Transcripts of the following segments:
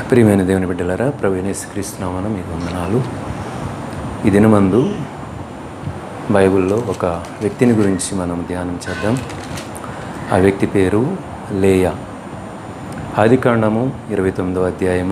ప్రియమైన దేవుని బిడ్డలారా ప్రవీణేశ్ క్రీస్తునామన మీకు వందనాలు ఈ దినమందు బైబిల్లో ఒక వ్యక్తిని గురించి మనం ధ్యానం చేద్దాం ఆ వ్యక్తి పేరు లేయా ఆదికాండము ఇరవై తొమ్మిదవ అధ్యాయము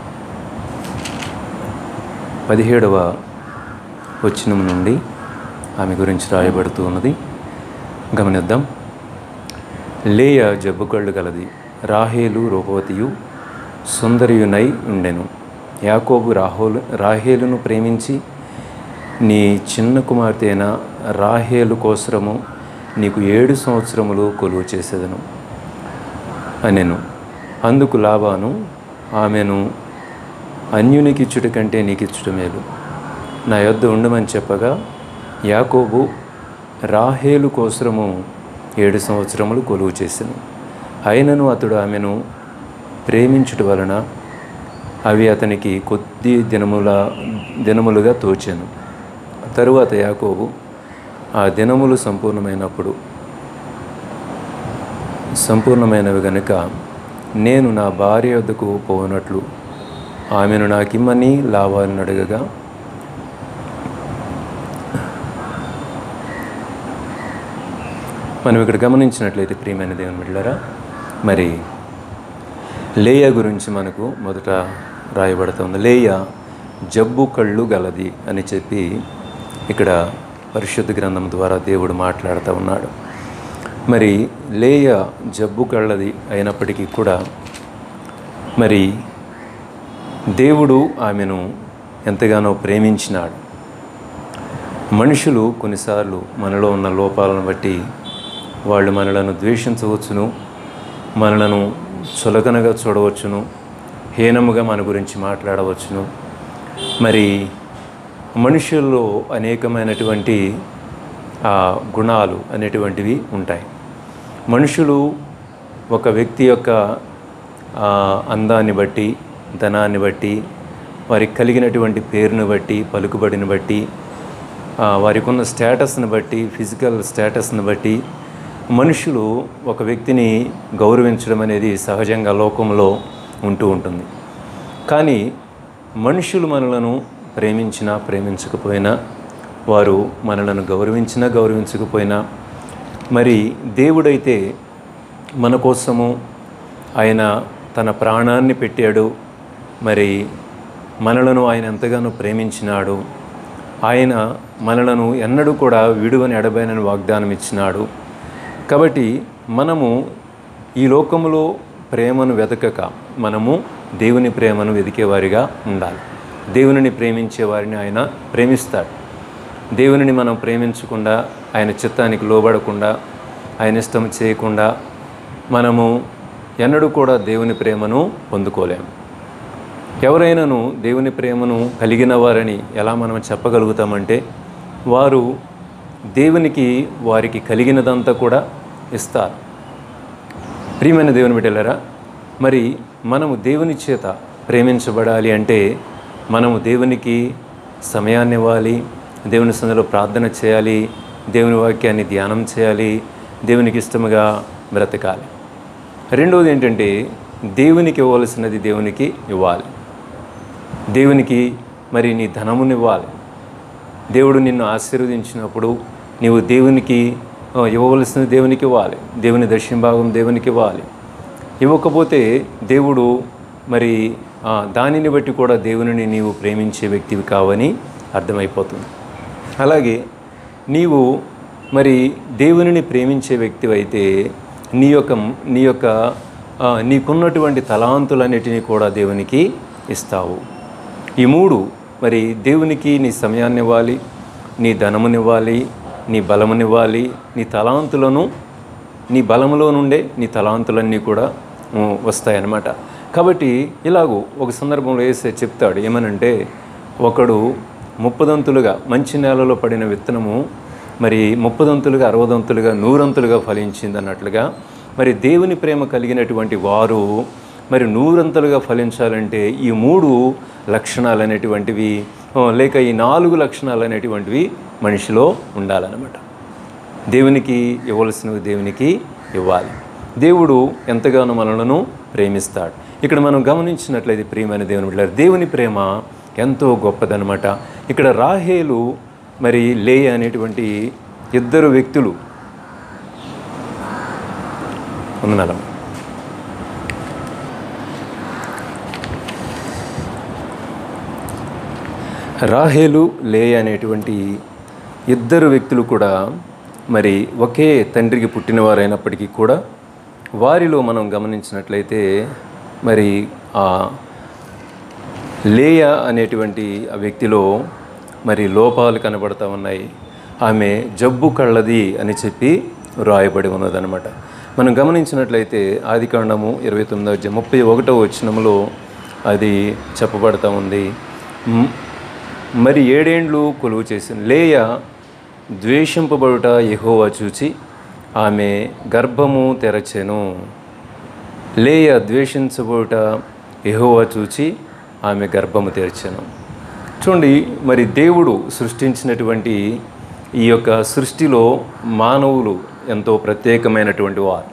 పదిహేడవ వచనం నుండి ఆమె గురించి రాయబడుతూ ఉన్నది గమనిద్దాం లేయ జబ్బు కళ్ళు గలది రాహేలు రూపవతియు సుందరియునై ఉండెను యాకోబు రాహోలు రాహేలును ప్రేమించి నీ చిన్న కుమార్తె అయిన రాహేలు కోసరము నీకు ఏడు సంవత్సరములు కొలువు చేసేదను అనెను అందుకు లాభాను ఆమెను అన్యునికిచ్చుట కంటే నీకిచ్చుట మేలు నా యొద్ద ఉండమని చెప్పగా యాకోబు రాహేలు కోసరము ఏడు సంవత్సరములు కొలువు చేసెను అయినను అతడు ఆమెను ప్రేమించుట వలన అవి అతనికి కొద్ది దినముల దినములుగా తోచాను తరువాత యాకోబు ఆ దినములు సంపూర్ణమైనప్పుడు సంపూర్ణమైనవి గనుక నేను నా భార్య వద్దకు పోనట్లు ఆమెను నాకిమ్మని లాభాలను అడగగా మనం ఇక్కడ గమనించినట్లయితే ప్రియమైన దేవుని బిడ్డలారా మరి లేయ గురించి మనకు మొదట రాయబడుతుంది లేయ జబ్బు కళ్ళు గలది అని చెప్పి ఇక్కడ పరిశుద్ధ గ్రంథం ద్వారా దేవుడు మాట్లాడుతూ ఉన్నాడు మరి లేయ జబ్బు కళ్ళది అయినప్పటికీ కూడా మరి దేవుడు ఆమెను ఎంతగానో ప్రేమించినాడు మనుషులు కొన్నిసార్లు మనలో ఉన్న లోపాలను బట్టి వాళ్ళు మనలను ద్వేషించవచ్చును మనలను చులకనగా చూడవచ్చును హీనముగా మన గురించి మాట్లాడవచ్చును మరి మనుషుల్లో అనేకమైనటువంటి ఆ, గుణాలు అనేటువంటివి ఉంటాయి మనుషులు ఒక వ్యక్తి యొక్క ఆ, అందాన్ని బట్టి ధనాన్ని బట్టి వారికి కలిగినటువంటి పేరును బట్టి పలుకుబడిని బట్టి ఆ, వారికి ఉన్న స్టేటస్ని బట్టి ఫిజికల్ స్టేటస్ని బట్టి మనుషులు ఒక వ్యక్తిని గౌరవించడం అనేది సహజంగా లోకంలో ఉంటూ ఉంటుంది కానీ మనుషులు మనలను ప్రేమించినా ప్రేమించకపోయినా వారు మనలను గౌరవించినా గౌరవించకపోయినా మరి దేవుడైతే మన కోసము ఆయన తన ప్రాణాన్ని పెట్టాడు మరి మనలను ఆయన ఎంతగానో ప్రేమించినాడు ఆయన మనలను ఎన్నడూ కూడా విడువని ఎడబైనని వాగ్దానం ఇచ్చినాడు కాబట్టి మనము ఈ లోకములో ప్రేమను వెతకక మనము దేవుని ప్రేమను వెతికేవారిగా ఉండాలి దేవునిని ప్రేమించే వారిని ఆయన ప్రేమిస్తాడు దేవునిని మనం ప్రేమించకుండా ఆయన చిత్తానికి లోబడకుండా ఆయన ఇష్టం చేయకుండా మనము ఎన్నడూ కూడా దేవుని ప్రేమను పొందుకోలేము ఎవరైనాను దేవుని ప్రేమను కలిగిన వారని ఎలా మనం చెప్పగలుగుతామంటే వారు దేవునికి వారికి కలిగినదంతా కూడా ఇస్తారు ప్రియమైన దేవుని బిడ్డలారా మరి మనము దేవుని చేత ప్రేమించబడాలి అంటే మనము దేవునికి సమయాన్ని ఇవ్వాలి దేవుని సందులో ప్రార్థన చేయాలి దేవుని వాక్యాన్ని ధ్యానం చేయాలి దేవునికి ఇష్టముగా బ్రతకాలి రెండవది ఏంటంటే దేవునికి ఇవ్వవలసినది దేవునికి ఇవ్వాలి దేవునికి మరి నీ ధనమునివ్వాలి దేవుడు నిన్ను ఆశీర్వదించినప్పుడు నీవు దేవునికి ఆ, ఇవ్వవలసిన దేవునికి ఇవ్వాలి దేవుని దర్శన భాగం దేవునికి ఇవ్వాలి ఇవ్వకపోతే దేవుడు మరి ఆ, దానిని బట్టి కూడా దేవునిని నీవు ప్రేమించే వ్యక్తివి కావని అర్థమైపోతుంది అలాగే నీవు మరి దేవునిని ప్రేమించే వ్యక్తివైతే నీ యొక్క నీ యొక్క ఆ, నీకున్నటువంటి తలాంతులన్నిటినీ కూడా దేవునికి ఇస్తావు ఈ మూడు మరి దేవునికి నీ సమయాన్ని ఇవ్వాలి నీ ధనమునివ్వాలి నీ బలమునివ్వాలి నీ తలాంతులను నీ బలములో నుండే నీ తలాంతులన్నీ కూడా ఉ, వస్తాయన్నమాట కాబట్టి ఇలాగూ ఒక సందర్భంలో వేసే చెప్తాడు ఏమనంటే ఒకడు ముప్పదంతులుగా మంచి నేలలో పడిన విత్తనము మరి ముప్పదంతులుగా అరవదంతులుగా నూరంతులుగా ఫలించింది అన్నట్లుగా మరి దేవుని ప్రేమ కలిగినటువంటి వారు మరి నూరంతలుగా ఫలించాలంటే ఈ మూడు లక్షణాలు అనేటువంటివి ఆ, లేక ఈ నాలుగు లక్షణాలు అనేటువంటివి మనిషిలో ఉండాలన్నమాట దేవునికి ఇవ్వవలసినవి దేవునికి ఇవ్వాలి దేవుడు ఎంతగానో మనలను ప్రేమిస్తాడు ఇక్కడ మనం గమనించినట్లయితే ప్రియమైన దేవుని బిడ్డలారా, దేవుని ప్రేమ ఎంతో గొప్పదనమాట ఇక్కడ రాహేలు మరి లేయ అనేటువంటి ఇద్దరు వ్యక్తులు ఉన్ననలం రాహేలు లేయ అనేటువంటి ఇద్దరు వ్యక్తులు కూడా మరి ఒకే తండ్రికి పుట్టినవారైనప్పటికీ కూడా వారిలో మనం గమనించినట్లయితే మరి ఆ లేయ అనేటువంటి ఆ వ్యక్తిలో మరి లోపాలు కనబడతా ఉన్నాయి ఆమె జబ్బు కళ్ళది అని చెప్పి రాయబడి ఉన్నదనమాట మనం గమనించినట్లయితే ఆది కాండము ఇరవై తొమ్మిదో అధ్యాయం ముప్పై ఒకటో వచనములో అది చెప్పబడతా ఉంది మ్- మరి ఏడేండ్లు కొలువు చేసిన లేయ ద్వేషింపబడుట యెహోవా చూచి ఆమె గర్భము తెరచెను లేయ ద్వేషించబోట యెహోవా చూచి ఆమె గర్భము తెరచెను చూడండి మరి దేవుడు సృష్టించినటువంటి ఈ యొక్క సృష్టిలో మానవులు ఎంతో ప్రత్యేకమైనటువంటి వారు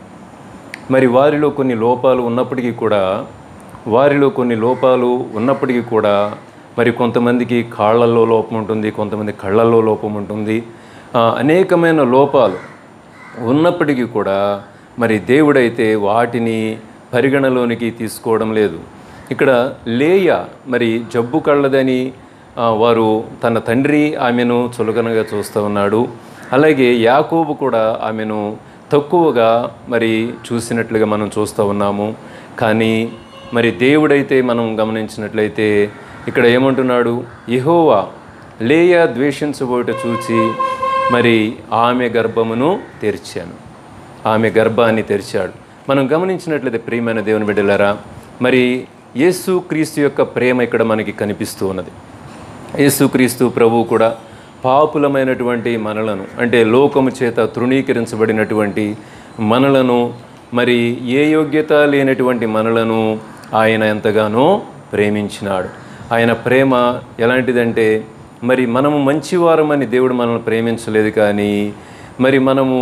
మరి వారిలో కొన్ని లోపాలు ఉన్నప్పటికీ కూడా వారిలో కొన్ని లోపాలు ఉన్నప్పటికీ కూడా మరి కొంతమందికి కాళ్ళల్లో లోపం ఉంటుంది కొంతమంది కళ్ళల్లో లోపం ఉంటుంది ఆ, అనేకమైన లోపాలు ఉన్నప్పటికీ కూడా మరి దేవుడైతే వాటిని పరిగణలోనికి తీసుకోవడం లేదు ఇక్కడ లేయ మరి జబ్బు కళ్ళదని ఆ, వారు తన తండ్రి ఆమెను చులకనగా చూస్తూ ఉన్నాడు అలాగే యాకోబు కూడా ఆమెను తక్కువగా మరి చూసినట్లుగా మనం చూస్తూ ఉన్నాము కానీ మరి దేవుడైతే మనం గమనించినట్లయితే ఇక్కడ ఏమంటున్నాడు యెహోవా లేయ ద్వేషించబోట చూచి మరి ఆమె గర్భమును తెరిచాను ఆమె గర్భాన్ని తెరిచాడు మనం గమనించినట్లయితే ప్రియమైన దేవుని బిడ్డలారా మరి యేసు క్రీస్తు యొక్క ప్రేమ ఇక్కడ మనకి కనిపిస్తూ ఉన్నది యేసుక్రీస్తు ప్రభువు కూడా పాపులమైనటువంటి మనలను అంటే లోకము చేత తృణీకరించబడినటువంటి మనలను మరి ఏ యోగ్యత లేనటువంటి మనలను ఆయన ఎంతగానో ప్రేమించినాడు ఆయన ప్రేమ ఎలాంటిదంటే మరి మనము మంచివారమని దేవుడు మనల్ని ప్రేమించలేదు కానీ మరి మనము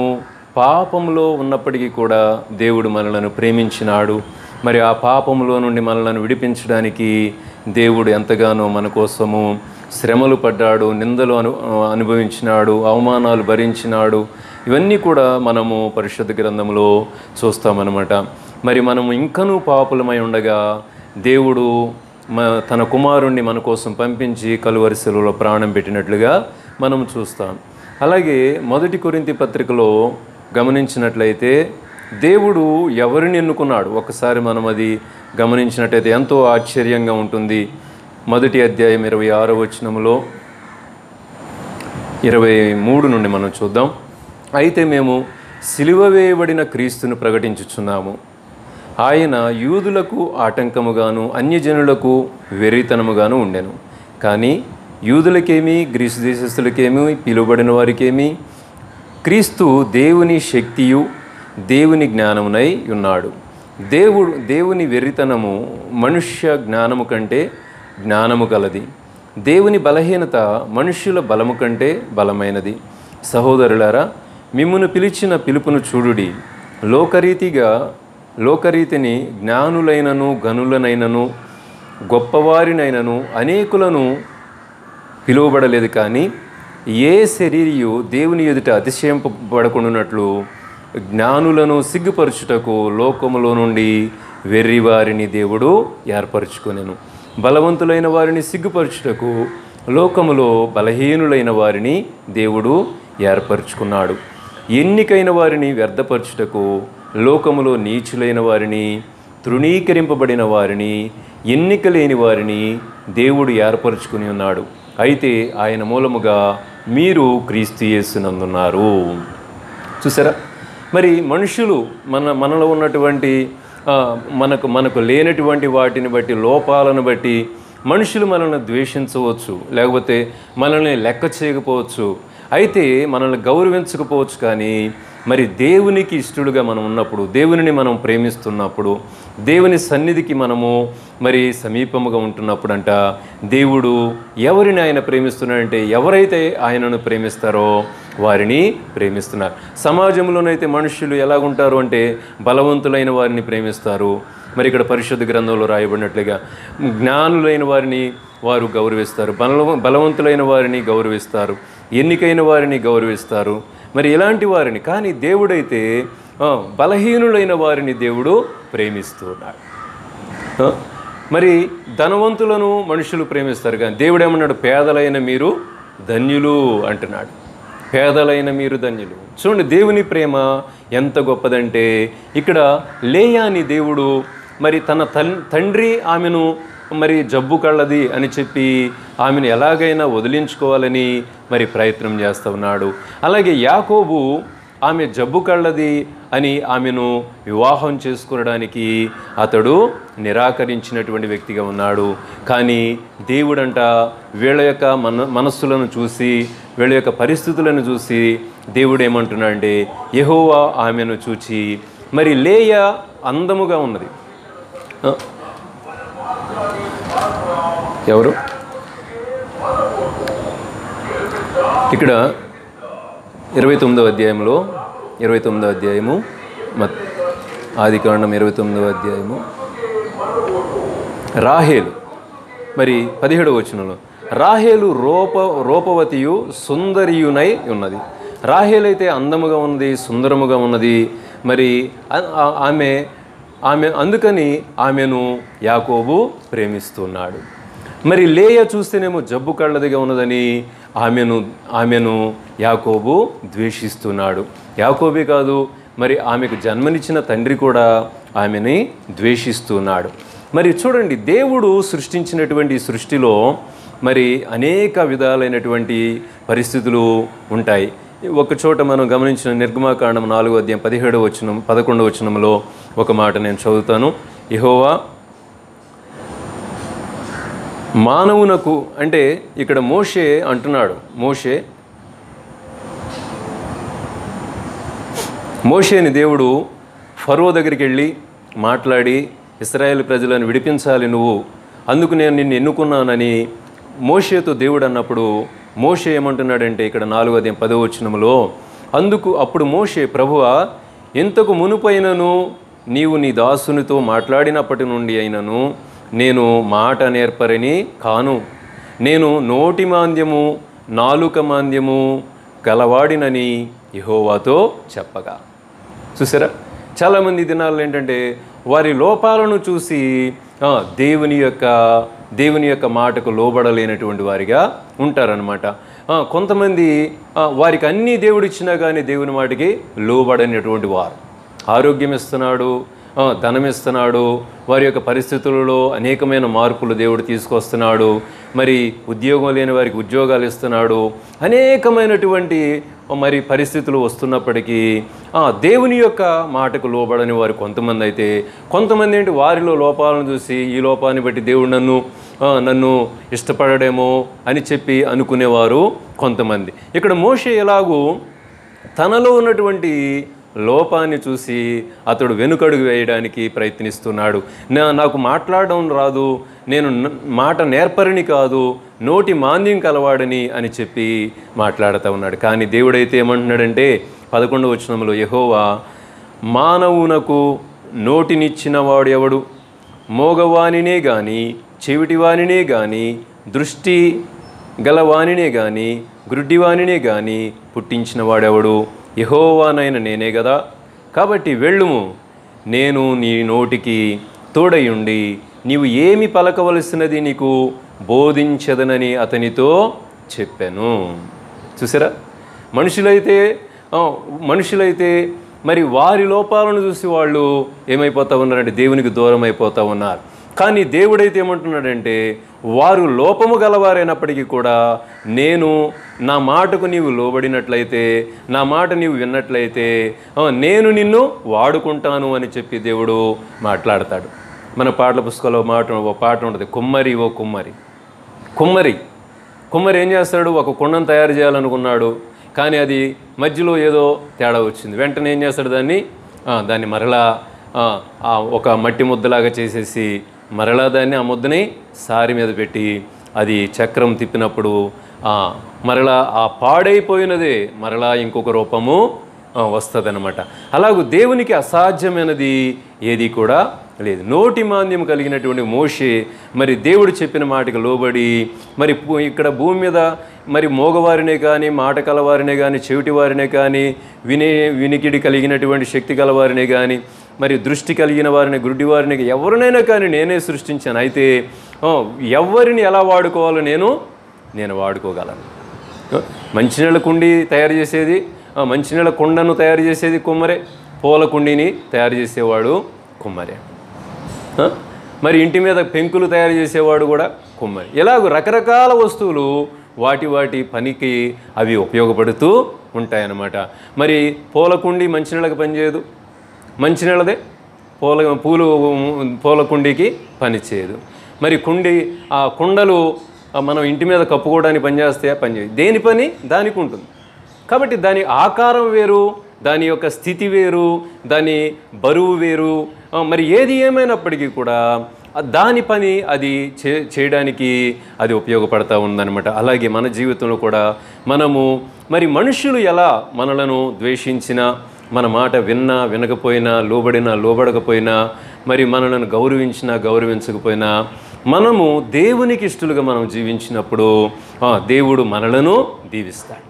పాపంలో ఉన్నప్పటికీ కూడా దేవుడు మనలను ప్రేమించినాడు మరి ఆ పాపంలో నుండి మనలను విడిపించడానికి దేవుడు ఎంతగానో మన కోసము శ్రమలు పడ్డాడు నిందలు అను అనుభవించినాడు అవమానాలు భరించినాడు ఇవన్నీ కూడా మనము పరిశుద్ధ గ్రంథంలో చూస్తామన్నమాట మరి మనము ఇంకనూ పాపులమై ఉండగా దేవుడు మ తన కుమారుణ్ణి మన కోసం పంపించి కలువరిసెలలో ప్రాణం పెట్టినట్లుగా మనం చూస్తాం అలాగే మొదటి కొరింతి పత్రికలో గమనించినట్లయితే దేవుడు ఎవరిని ఎన్నుకున్నాడు ఒకసారి మనం అది గమనించినట్లయితే ఎంతో ఆశ్చర్యంగా ఉంటుంది మొదటి అధ్యాయం ఇరవై ఆరో వచనములో ఇరవై మూడు నుండి మనం చూద్దాం అయితే మేము సిలువ వేయబడిన క్రీస్తును ప్రకటించుచున్నాము ఆయన యూదులకు ఆటంకముగాను అన్యజనులకు వెర్రితనముగాను ఉండెను కానీ యూదులకేమి గ్రీసు దేశస్థులకేమి పిలువబడిన వారికేమి క్రీస్తు దేవుని శక్తియు దేవుని జ్ఞానమునై ఉన్నాడు దేవుడు దేవుని వెర్రితనము మనుష్య జ్ఞానము కంటే జ్ఞానము కలది దేవుని బలహీనత మనుష్యుల బలము కంటే బలమైనది సహోదరులారా మిమ్మును పిలిచిన పిలుపును చూడుడి లోకరీతిగా లోకరీతిని జ్ఞానులైనను గనులనైనను గొప్పవారినైనను అనేకులను పిలువబడలేదు కానీ ఏ శరీరియు దేవుని ఎదుట అతిశయింపబడకుండానట్లు జ్ఞానులను సిగ్గుపరచుటకు లోకములో నుండి వెర్రివారిని దేవుడు ఏర్పరచుకొనెను బలవంతులైన వారిని సిగ్గుపరచుటకు లోకములో బలహీనులైన వారిని దేవుడు ఏర్పరచుకున్నాడు ఎన్నికైన వారిని వ్యర్థపరచుటకు లోకములో నీచులైన వారిని తృణీకరింపబడిన వారిని ఎన్నిక లేని వారిని దేవుడు ఏర్పరచుకుని ఉన్నాడు అయితే ఆయన మూలముగా మీరు క్రీస్తు యేసునందున్నారు చూసారా మరి మనుషులు మన మనలో ఉన్నటువంటి ఆ, మనకు మనకు లేనటువంటి వాటిని బట్టి లోపాలను బట్టి మనుషులు మనల్ని ద్వేషించవచ్చు లేకపోతే మనల్ని లెక్క చేయకపోవచ్చు అయితే మనల్ని గౌరవించకపోవచ్చు కానీ మరి దేవునికి ఇష్టడుగా మనం ఉన్నప్పుడు దేవునిని మనం ప్రేమిస్తున్నప్పుడు దేవుని సన్నిధికి మనము మరి సమీపముగా ఉంటున్నప్పుడంట దేవుడు ఎవరిని ఆయన ప్రేమిస్తున్నాడంటే ఎవరైతే ఆయనను ప్రేమిస్తారో వారిని ప్రేమిస్తున్నారు సమాజంలోనైతే మనుషులు ఎలాగుంటారు అంటే బలవంతులైన వారిని ప్రేమిస్తారు మరి ఇక్కడ పరిశుద్ధ గ్రంథంలో రాయబడినట్లుగా జ్ఞానులైన వారిని వారు గౌరవిస్తారు బల బలవంతులైన వారిని గౌరవిస్తారు ఎన్నికైన వారిని గౌరవిస్తారు మరి ఇలాంటి వారిని కానీ దేవుడైతే ఆ, బలహీనులైన వారిని దేవుడు ప్రేమిస్తూ ఉన్నాడు ఆ, మరి ధనవంతులను మనుషులు ప్రేమిస్తారు కానీ దేవుడు ఏమన్నాడు పేదలైన మీరు ధన్యులు అంటున్నాడు పేదలైన మీరు ధన్యులు చూడండి దేవుని ప్రేమ ఎంత గొప్పదంటే ఇక్కడ లేయాని దేవుడు మరి తన తన్ తండ్రి ఆమెను మరి జబ్బు కళ్ళది అని చెప్పి ఆమెను ఎలాగైనా వదిలించుకోవాలని మరి ప్రయత్నం చేస్తూ ఉన్నాడు అలాగే యాకోబు ఆమె జబ్బు కళ్ళది అని ఆమెను వివాహం చేసుకోవడానికి అతడు నిరాకరించినటువంటి వ్యక్తిగా ఉన్నాడు కానీ దేవుడంట వీళ్ళ యొక్క మన మనస్సులను చూసి వీళ్ళ యొక్క పరిస్థితులను చూసి దేవుడు ఏమంటున్నాడంటే యెహోవా ఆమెను చూచి మరి లేయ అందముగా ఉన్నది ఆ. ఎవరు ఇక్కడ ఇరవై తొమ్మిదవ అధ్యాయంలో ఇరవై తొమ్మిదవ అధ్యాయము మత్ ఆది కాండం ఇరవై తొమ్మిదవ అధ్యాయము రాహేలు మరి పదిహేడవ వచనంలో రాహేలు రూప రూపవతియు సుందరియునై ఉన్నది రాహేలు అయితే అందముగా ఉన్నది సుందరముగా ఉన్నది మరి ఆ- ఆ- ఆమె ఆమె అందుకని ఆమెను యాకోబు ప్రేమిస్తున్నాడు మరి లేయ చూస్తేనేమో జబ్బు కళ్ళదిగా ఉన్నదని ఆమెను ఆమెను యాకోబు ద్వేషిస్తున్నాడు యాకోబే కాదు మరి ఆమెకు జన్మనిచ్చిన తండ్రి కూడా ఆమెని ద్వేషిస్తున్నాడు మరి చూడండి దేవుడు సృష్టించినటువంటి ఈ సృష్టిలో మరి అనేక విధాలైనటువంటి పరిస్థితులు ఉంటాయి ఒక చోట మనం గమనించిన నిర్గమాకాండం నాలుగో అధ్యాయం పదిహేడవ వచనం పదకొండవ వచనంలో ఒక మాట నేను చదువుతాను ఇహోవా మానవునకు అంటే ఇక్కడ మోషే అంటున్నాడు మోషే మోషేని దేవుడు ఫరో దగ్గరికి వెళ్ళి మాట్లాడి ఇస్రాయేల్ ప్రజలను విడిపించాలి నువ్వు అందుకు నేను నిన్ను ఎన్నుకున్నానని మోషేతో దేవుడు అన్నప్పుడు మోషే ఏమంటున్నాడంటే ఇక్కడ నాలుగో అధ్యాయం పదో వచనములో అందుకు అప్పుడు మోషే ప్రభువా ఇంతకు మునుపైనను నీవు నీ దాసునితో మాట్లాడినప్పటి నుండి అయినను నేను మాట నేర్పరని కాను నేను నోటి మాంద్యము నాలుక మాంద్యము గలవాడినని యెహోవాతో చెప్పగా చూసారా చాలామంది దినాల్లో ఏంటంటే వారి లోపాలను చూసి ఆ, దేవుని యొక్క దేవుని యొక్క మాటకు లోబడలేనటువంటి వారిగా ఉంటారనమాట ఆ, కొంతమంది ఆ, వారికి అన్నీ దేవుడు ఇచ్చినా కానీ దేవుని మాటకి లోబడనటువంటి వారు ఆరోగ్యం ఇస్తున్నాడు ఆ, ధనం ఇస్తున్నాడు వారి యొక్క పరిస్థితులలో అనేకమైన మార్పులు దేవుడు తీసుకొస్తున్నాడు మరి ఉద్యోగం లేని వారికి ఉద్యోగాలు ఇస్తున్నాడు అనేకమైనటువంటి మరి పరిస్థితులు వస్తున్నప్పటికీ ఆ, దేవుని యొక్క మాటకు లోబడని వారు కొంతమంది అయితే కొంతమంది ఏంటి వారిలో లోపాలను చూసి ఈ లోపాన్ని బట్టి దేవుడు నన్ను ఆ, నన్ను ఇష్టపడడేమో అని చెప్పి అనుకునేవారు కొంతమంది ఇక్కడ మోషే ఎలాగూ తనలో ఉన్నటువంటి లోపాన్ని చూసి అతడు వెనుకడుగు వేయడానికి ప్రయత్నిస్తున్నాడు నా నాకు మాట్లాడడం రాదు నేను న- మాట నేర్పరిని కాదు నోటి మాంద్యం కలవాడని అని చెప్పి మాట్లాడుతూ ఉన్నాడు కానీ దేవుడైతే ఏమంటున్నాడంటే పదకొండవ వచనంలో యెహోవా మానవునకు నోటినిచ్చిన వాడు ఎవడు మోగవానినే గాని చెవిటివానినే గాని దృష్టి గలవానినే గాని గ్రుడ్డివానినే గాని పుట్టించిన వాడెవడు యహోవానైన నేనే కదా కాబట్టి వెళ్ళుము నేను నీ నోటికి తోడయుండి నీవు ఏమి పలకవలసినది నీకు బోధించదనని అతనితో చెప్పాను చూసారా మనుషులైతే ఆ, మనుషులైతే మరి వారి లోపాలను చూసి వాళ్ళు ఏమైపోతా ఉన్నారంటే దేవునికి దూరం అయిపోతూ ఉన్నారు కానీ దేవుడైతే ఏమంటున్నాడంటే వారు లోపము గలవారైనప్పటికీ కూడా నేను నా మాటకు నీవు లోబడినట్లయితే నా మాట నీవు విన్నట్లయితే ఆ, నేను నిన్ను వాడుకుంటాను అని చెప్పి దేవుడు మాట్లాడతాడు మన పాటల పుస్తకంలో మాట ఓ పాట ఉంటుంది కుమ్మరి ఓ కుమ్మరి కుమ్మరి కుమ్మరి ఏం చేస్తాడు ఒక కుండను తయారు చేయాలనుకున్నాడు కానీ అది మధ్యలో ఏదో తేడా వచ్చింది వెంటనే ఏం చేస్తాడు దాన్ని ఆ, దాన్ని మరలా ఆ, ఆ ఒక మట్టి ముద్దలాగా చేసేసి మరలా దాన్ని ఆ ముద్దని సారి మీద పెట్టి అది చక్రం తిప్పినప్పుడు ఆ, మరలా ఆ పాడైపోయినదే మరలా ఇంకొక రూపము వస్తుంది అనమాట అలాగూ దేవునికి అసాధ్యమైనది ఏది కూడా లేదు నోటి మాంద్యం కలిగినటువంటి మోషే మరి దేవుడు చెప్పిన మాటకి లోబడి మరి పు- ఇక్కడ భూమి మీద మరి మోగవారినే కానీ మాట కలవారినే కానీ చెవిటి వారినే కానీ వినే వినికిడి కలిగినటువంటి శక్తి కలవారినే కానీ మరి దృష్టి కలిగిన వారిని గుడ్డి వారిని ఎవరినైనా కానీ నేనే సృష్టించాను అయితే ఆ, ఎవరిని ఎలా వాడుకోవాలో నేను నేను వాడుకోగలను మంచినీళ్ళ కుండి తయారు చేసేది ఆ, మంచినీళ్ళ కుండను తయారు చేసేది కుమ్మరే పూల కుండీని తయారు చేసేవాడు కుమ్మరే ఆ? మరి ఇంటి మీద పెంకులు తయారు చేసేవాడు కూడా కుమ్మరి ఇలాగ రకరకాల వస్తువులు వాటి వాటి పనికి అవి ఉపయోగపడుతూ ఉంటాయన్నమాట మరి పూల కుండి మంచినీళ్ళకి పనిచేయదు మంచినీళ్ళదే పూల పూలు పూల కుండీకి పనిచేయదు మరి కుండి ఆ కుండలు ఆ, మనం ఇంటి మీద కప్పుకోవడానికి పనిచేస్తాయా పనిచేయదు దేని పని దానికి ఉంటుంది కాబట్టి దాని ఆకారం వేరు దాని యొక్క స్థితి వేరు దాని బరువు వేరు ఆ, మరి ఏది ఏమైనప్పటికీ కూడా ఆ దాని పని అది చే చేయడానికి అది ఉపయోగపడతా ఉందన్నమాట అలాగే మన జీవితంలో కూడా మనము మరి మనుషులు ఎలా మనలను ద్వేషించినా మన మాట విన్నా వినకపోయినా లోబడినా లోబడకపోయినా మరి మనలను గౌరవించినా గౌరవించకపోయినా మనము దేవునికి ఇష్టలుగా మనం జీవించినప్పుడు ఆ, దేవుడు మనలను దీవిస్తాడు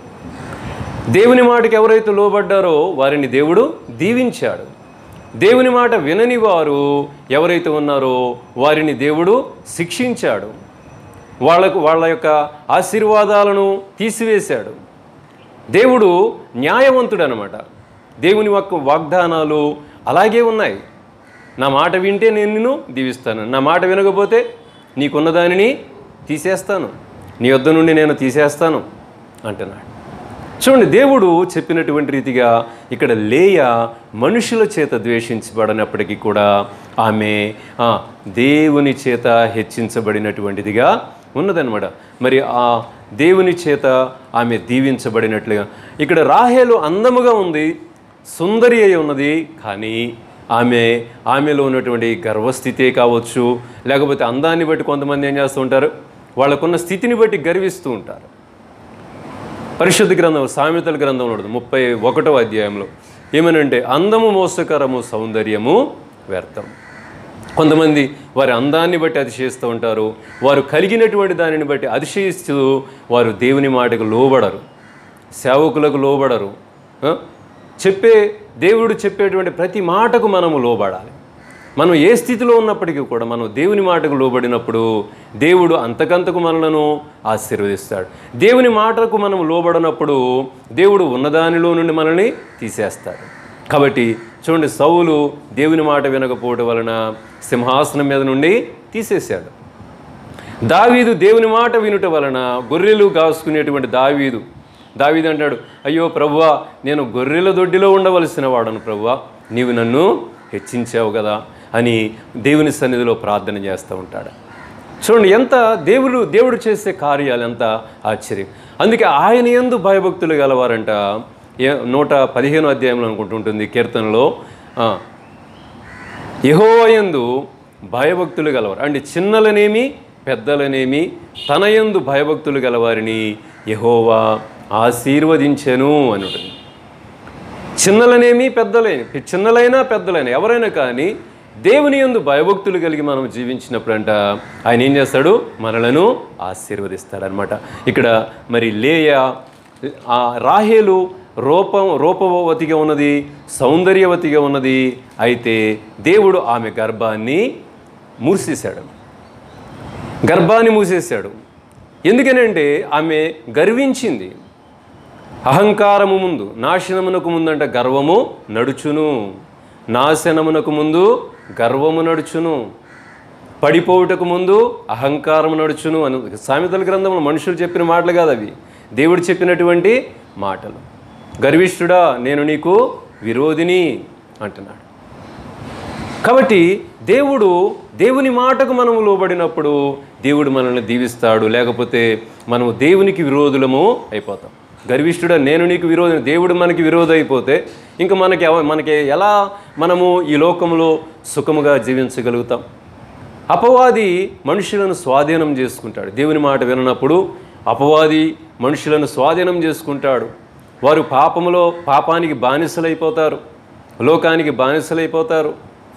దేవుని మాటకి ఎవరైతే లోబడ్డారో వారిని దేవుడు దీవించాడు దేవుని మాట వినని వారు ఎవరైతే ఉన్నారో వారిని దేవుడు శిక్షించాడు వాళ్ళకు వాళ్ళ యొక్క ఆశీర్వాదాలను తీసివేశాడు దేవుడు న్యాయవంతుడు అనమాట దేవుని యొక్క వాగ్దానాలు అలాగే ఉన్నాయి నా మాట వింటే నేను నిన్ను దీవిస్తాను నా మాట వినకపోతే నీకున్న దానిని తీసేస్తాను నీ వద్ద నుండి నేను తీసేస్తాను అంటున్నాడు చూడండి దేవుడు చెప్పినటువంటి రీతిగా ఇక్కడ లేయ మనుషుల చేత ద్వేషించబడినప్పటికీ కూడా ఆమె ఆ, దేవుని చేత హెచ్చించబడినటువంటిదిగా ఉన్నదన్నమాట మరి ఆ దేవుని చేత ఆమె దీవించబడినట్లుగా ఇక్కడ రాహేలు అందముగా ఉంది సుందరి అయి ఉన్నది కానీ ఆమె ఆమెలో ఉన్నటువంటి గర్వస్థితే కావచ్చు లేకపోతే అందాన్ని బట్టి కొంతమంది ఏం చేస్తూ ఉంటారు వాళ్ళకున్న స్థితిని బట్టి గర్విస్తూ ఉంటారు పరిశుద్ధ గ్రంథం సామెతల గ్రంథంలో ఉంటుంది ముప్పై ఒకటో అధ్యాయంలో ఏమనంటే అందము మోసకరము సౌందర్యము వ్యర్థం కొంతమంది వారి అందాన్ని బట్టి అతిశయిస్తూ ఉంటారు వారు కలిగినటువంటి దానిని బట్టి అతిశయిస్తూ వారు దేవుని మాటకు లోబడరు సేవకులకు లోబడరు ఆ? చెప్పే దేవుడు చెప్పేటువంటి ప్రతి మాటకు మనము లోబడాలి మనం ఏ స్థితిలో ఉన్నప్పటికీ కూడా మనం దేవుని మాటకు లోబడినప్పుడు దేవుడు అంతకంతకు మనలను ఆశీర్వదిస్తాడు దేవుని మాటకు మనం లోబడినప్పుడు దేవుడు ఉన్నదానిలో నుండి మనల్ని తీసేస్తాడు కాబట్టి చూడండి సౌలు దేవుని మాట వినకపోవడం వలన సింహాసనం మీద నుండి తీసేశాడు దావీదు దేవుని మాట వినుట వలన గొర్రెలు కాసుకునేటువంటి దావీదు దావీదు అంటాడు అయ్యో ప్రభువా నేను గొర్రెల దొడ్డిలో ఉండవలసిన వాడను ప్రభువా నీవు నన్ను హెచ్చించావు కదా అని దేవుని సన్నిధిలో ప్రార్థన చేస్తూ ఉంటాడు చూడండి ఎంత దేవుడు దేవుడు చేసే కార్యాలు ఎంత ఆశ్చర్యం అందుకే ఆయన ఎందు భయభక్తులు గలవారంట ఏ నూట పదిహేను అధ్యాయంలో అనుకుంటుంటుంది కీర్తనలో ఆ, యెహోవాయందు భయభక్తులు గలవారు అంటే చిన్నలనేమి పెద్దలనేమి తన యందు భయభక్తులు గలవారిని యెహోవా ఆశీర్వదించెను అని ఉంటుంది చిన్నలనేమి పెద్దలేని చిన్నలైనా పెద్దలైనా ఎవరైనా కానీ దేవుని యందు భయభక్తులు కలిగి మనం జీవించినప్పుడంట ఆయన ఏం చేస్తాడు మనలను ఆశీర్వదిస్తాడనమాట ఇక్కడ మరి లేయ ఆ రాహేలు రూపం రూపవతిగా ఉన్నది సౌందర్యవతిగా ఉన్నది అయితే దేవుడు ఆమె గర్భాన్ని మూసేశాడు గర్భాన్ని మూసేశాడు ఎందుకనంటే ఆమె గర్వించింది అహంకారము ముందు నాశనమునకు ముందంట గర్వము నడుచును నాశనమునకు ముందు గర్వము నడుచును పడిపోవుటకు ముందు అహంకారము నడుచును అని సామెతల గ్రంథంలో మనుషులు చెప్పిన మాటలు కాదు అవి దేవుడు చెప్పినటువంటి మాటలు గర్విష్ఠుడా నేను నీకు విరోధిని అంటున్నాడు కాబట్టి దేవుడు దేవుని మాటకు మనము లోబడినప్పుడు దేవుడు మనల్ని దీవిస్తాడు లేకపోతే మనము దేవునికి విరోధులము అయిపోతాం గర్విష్ఠుడా నేను నీకు విరోధం దేవుడు మనకి విరోధం అయిపోతే ఇంకా మనకి ఎవ- మనకి ఎలా మనము ఈ లోకంలో సుఖముగా జీవించగలుగుతాం అపవాది మనుషులను స్వాధీనం చేసుకుంటాడు దేవుని మాట విననప్పుడు అపవాది మనుషులను స్వాధీనం చేసుకుంటాడు వారు పాపములో పాపానికి బానిసలైపోతారు లోకానికి బానిసలైపోతారు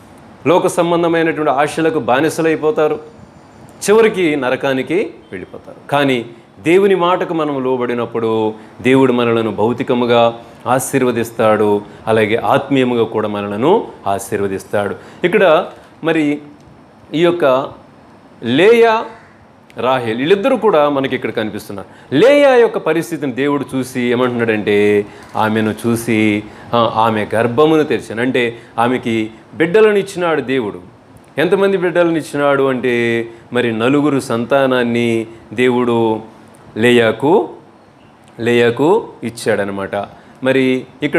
లోక సంబంధమైనటువంటి ఆశలకు బానిసలైపోతారు చివరికి నరకానికి వెళ్ళిపోతారు కానీ దేవుని మాటకు మనం లోబడినప్పుడు దేవుడు మనలను భౌతికముగా ఆశీర్వదిస్తాడు అలాగే ఆత్మీయముగా కూడా మనలను ఆశీర్వదిస్తాడు ఇక్కడ మరి ఈ యొక్క లేయా రాహేల్ వీళ్ళిద్దరూ కూడా మనకి ఇక్కడ కనిపిస్తున్నారు లేయా యొక్క పరిస్థితిని దేవుడు చూసి ఏమంటున్నాడంటే ఆమెను చూసి ఆ, ఆమె గర్భమును తెరిచాను అంటే ఆమెకి బిడ్డలను ఇచ్చినాడు దేవుడు ఎంతమంది బిడ్డలను ఇచ్చినాడు అంటే మరి నలుగురు సంతానాన్ని దేవుడు లేయాకు లేయాకు ఇచ్చాడనమాట మరి ఇక్కడ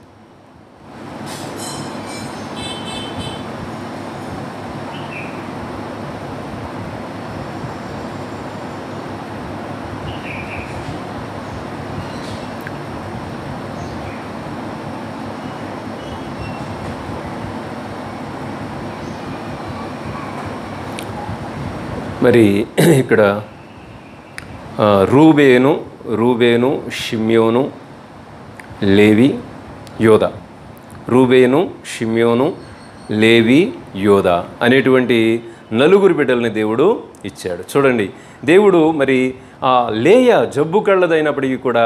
మరి ఇక్కడ ఆ, రూబేను రూబేను షిమ్యోను లేవి యోధ రూబేను షిమ్యోను లేవి యోధ అనేటువంటి నలుగురు బిడ్డల్ని దేవుడు ఇచ్చాడు చూడండి దేవుడు మరి ఆ లేయ జబ్బు కళ్ళదైనప్పటికీ కూడా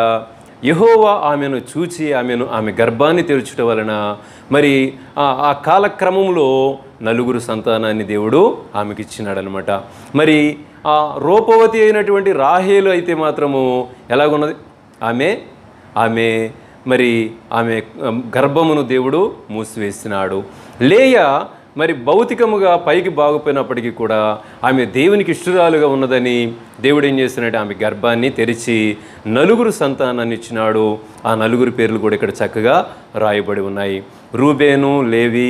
యహోవా ఆమెను చూచి ఆమెను ఆమె గర్భాన్ని తెరుచుట వలన మరి ఆ ఆ కాలక్రమంలో నలుగురు సంతానాన్ని దేవుడు ఆమెకి ఇచ్చినాడనమాట మరి ఆ రూపవతి అయినటువంటి రాహేలు అయితే మాత్రము ఎలాగున్నది ఆమె ఆమె మరి ఆమె ఉమ్, గర్భమును దేవుడు మూసివేసినాడు లేయ మరి భౌతికముగా పైకి బాగుపోయినప్పటికీ కూడా ఆమె దేవునికి ఇష్టరాలుగా ఉన్నదని దేవుడు ఏం చేసినట్టు ఆమె గర్భాన్ని తెరిచి నలుగురు సంతానాన్ని ఇచ్చినాడు ఆ నలుగురు పేర్లు కూడా ఇక్కడ చక్కగా రాయబడి ఉన్నాయి రూబేను లేవి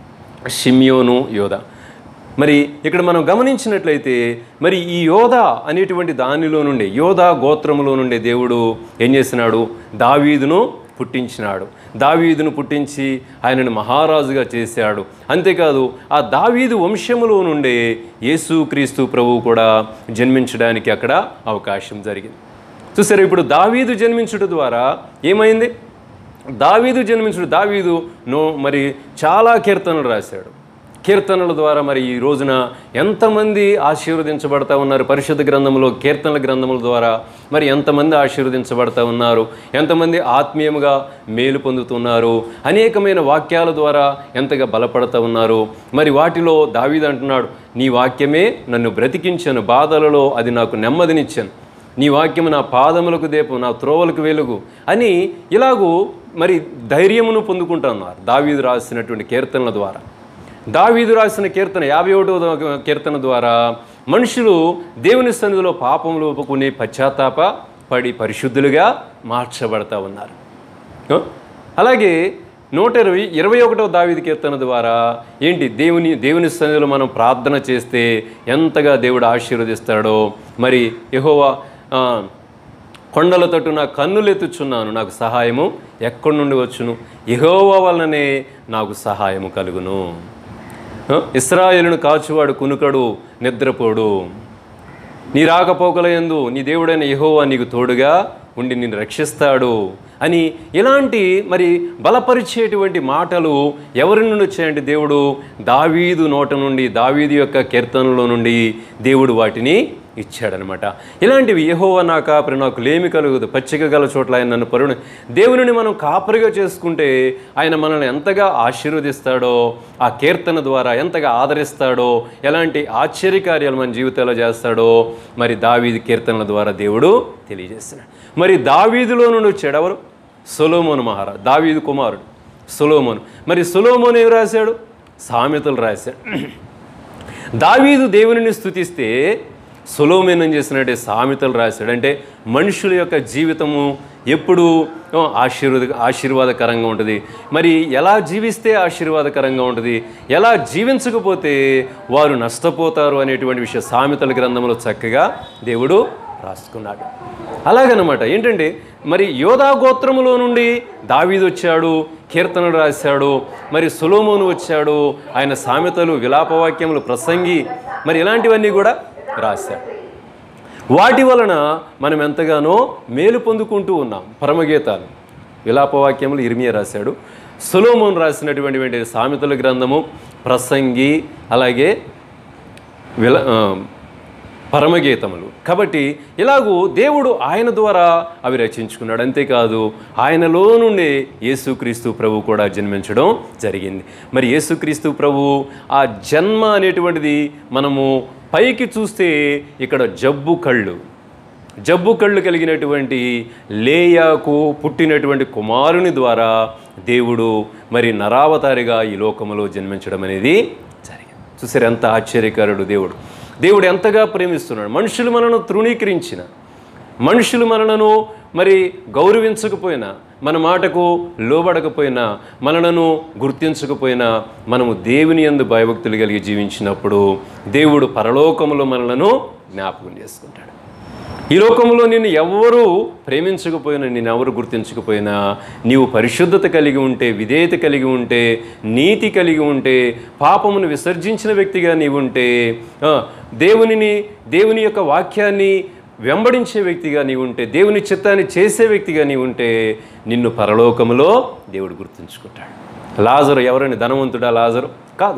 షిమ్యోను యోధ మరి ఇక్కడ మనం గమనించినట్లయితే మరి ఈ యోధ అనేటువంటి దానిలో నుండి యోధ గోత్రములో నుండి దేవుడు ఏం చేసినాడు దావీదును పుట్టించినాడు దావీదును పుట్టించి ఆయనను మహారాజుగా చేశాడు అంతేకాదు ఆ దావీదు వంశములో నుండే యేసుక్రీస్తు ప్రభువు కూడా జన్మించడానికి అక్కడ అవకాశం జరిగింది చూసారు ఇప్పుడు దావీదు జన్మించుట ద్వారా ఏమైంది దావీదు జన్మించుడు దావీదు నో మరి చాలా కీర్తనలు రాశాడు కీర్తనల ద్వారా మరి ఈ రోజున ఎంతమంది ఆశీర్వదించబడతా ఉన్నారు పరిశుద్ధ గ్రంథంలో కీర్తనల గ్రంథముల ద్వారా మరి ఎంతమంది ఆశీర్వదించబడతా ఉన్నారు ఎంతమంది ఆత్మీయముగా మేలు పొందుతున్నారు అనేకమైన వాక్యాల ద్వారా ఎంతగా బలపడతా ఉన్నారు మరి వాటిలో దావీదు అంటున్నాడు నీ వాక్యమే నన్ను బ్రతికించాను బాధలలో అది నాకు నెమ్మదినిచ్చాను నీ వాక్యము నా పాదములకు దీపం నా త్రోవలకు వెలుగు అని ఇలాగూ మరి ధైర్యమును పొందుకుంటున్నారు దావీదు రాసినటువంటి కీర్తనల ద్వారా దావీదు రాసిన కీర్తన యాభై ఒకటో కీర్తన ద్వారా మనుషులు దేవుని సన్నిధిలో పాపములు ఒప్పుకుని పశ్చాత్తాప పడి పరిశుద్ధులుగా మార్చబడతా ఉన్నారు ఆ? అలాగే నూట ఇరవై ఇరవై ఒకటవ దావీది కీర్తన ద్వారా ఏంటి దేవుని దేవుని సన్నిధిలో మనం ప్రార్థన చేస్తే ఎంతగా దేవుడు ఆశీర్వదిస్తాడో మరి యెహోవా ఆ, కొండల తట్టు నా కన్నులెత్తుచున్నాను నాకు సహాయము ఎక్కడి నుండి వచ్చును యెహోవా వలననే నాకు సహాయము కలుగును ఆ? ఇస్రాయేలును కాచువాడు కునుకడు నిద్రపోడు నీ రాకపోకలయందు నీ దేవుడైన యెహోవా నీకు తోడుగా ఉండి నిన్ను రక్షిస్తాడు అని ఇలాంటి మరి బలపరిచేటువంటి మాటలు ఎవరి నుండి వచ్చాయంటే దేవుడు దావీదు నోట నుండి దావీదు యొక్క కీర్తనలో నుండి దేవుడు వాటిని ఇచ్చాడనమాట ఇలాంటివి యెహోవా నా కాపరి నాకు లేమి కలుగుదు పచ్చిక గల చోట్ల ఆయన నన్ను పరుణ దేవునిని మనం కాపరిగా చేసుకుంటే ఆయన మనల్ని ఎంతగా ఆశీర్వదిస్తాడో ఆ కీర్తన ద్వారా ఎంతగా ఆదరిస్తాడో ఎలాంటి ఆశ్చర్యకార్యాలు మన జీవితంలో చేస్తాడో మరి దావీది కీర్తనల ద్వారా దేవుడు తెలియజేస్తున్నాడు మరి దావీదులో నుండి వచ్చాడు ఎవరు సొలోమోను మహారాజ్ దావీదు కుమారుడు సొలోమోను మరి సొలోమోను ఏం రాశాడు సామెతలు రాశాడు దావీదు దేవునిని స్తుతిస్తే సొలోమేన్ ఏం చేసినట్టే సామెతలు రాశాడు అంటే మనుషుల యొక్క జీవితము ఎప్పుడు ఆ, ఆశీర్వాద ఆశీర్వాదకరంగా ఉంటుంది మరి ఎలా జీవిస్తే ఆశీర్వాదకరంగా ఉంటుంది ఎలా జీవించకపోతే వారు నష్టపోతారు అనేటువంటి విషయం సామెతల గ్రంథంలో చక్కగా దేవుడు రాసుకున్నాడు అలాగనమాట ఏంటంటే మరి యోధా గోత్రములో నుండి దావీదు వచ్చాడు కీర్తనలు రాశాడు మరి సులోమోను వచ్చాడు ఆయన సామెతలు విలాపవాక్యములు ప్రసంగి మరి ఇలాంటివన్నీ కూడా రాశాడు వాటి వలన మనం ఎంతగానో మేలు పొందుకుంటూ ఉన్నాం పరమగీతాలు విలాపవాక్యములు ఇర్మియా రాశాడు సొలోమోన్ రాసినటువంటి సామెతల గ్రంథము ప్రసంగి అలాగే విల ఆ, పరమగీతములు కాబట్టి ఇలాగూ దేవుడు ఆయన ద్వారా అవి రచించుకున్నాడు అంతేకాదు ఆయనలో నుండి యేసుక్రీస్తు ప్రభు కూడా జన్మించడం జరిగింది మరి యేసుక్రీస్తు ప్రభు ఆ జన్మ అనేటువంటిది మనము పైకి చూస్తే ఇక్కడ జబ్బు కళ్ళు జబ్బు కళ్ళు కలిగినటువంటి లేయాకు పుట్టినటువంటి కుమారుని ద్వారా దేవుడు మరి నరావతారిగా ఈ లోకములో జన్మించడం అనేది జరిగింది చూసారు ఎంత ఆశ్చర్యకరుడు దేవుడు దేవుడు ఎంతగా ప్రేమిస్తున్నాడు మనుషులు మనను తృణీకరించిన మనుషులు మనలను మరి గౌరవించకపోయినా మన మాటకు లోబడకపోయినా మనలను గుర్తించకపోయినా మనము దేవుని యందు భయభక్తులు కలిగి జీవించినప్పుడు దేవుడు పరలోకములో మనలను జ్ఞాపకం చేసుకుంటాడు ఈ లోకంలో నిన్ను ఎవరు ప్రేమించకపోయినా నేను ఎవరు గుర్తించకపోయినా నీవు పరిశుద్ధత కలిగి ఉంటే విధేయత కలిగి ఉంటే నీతి కలిగి ఉంటే పాపమును విసర్జించిన వ్యక్తిగా నీవు ఉంటే ఆ, దేవునిని దేవుని యొక్క వాక్యాన్ని వెంబడించే వ్యక్తిగా నీవు ఉంటే దేవుని చిత్తాన్ని చేసే వ్యక్తిగా నీవు ఉంటే నిన్ను పరలోకములో దేవుడు గుర్తుంచుకుంటాడు లాజరు ఎవరైనా ధనవంతుడా లాజరు కాదు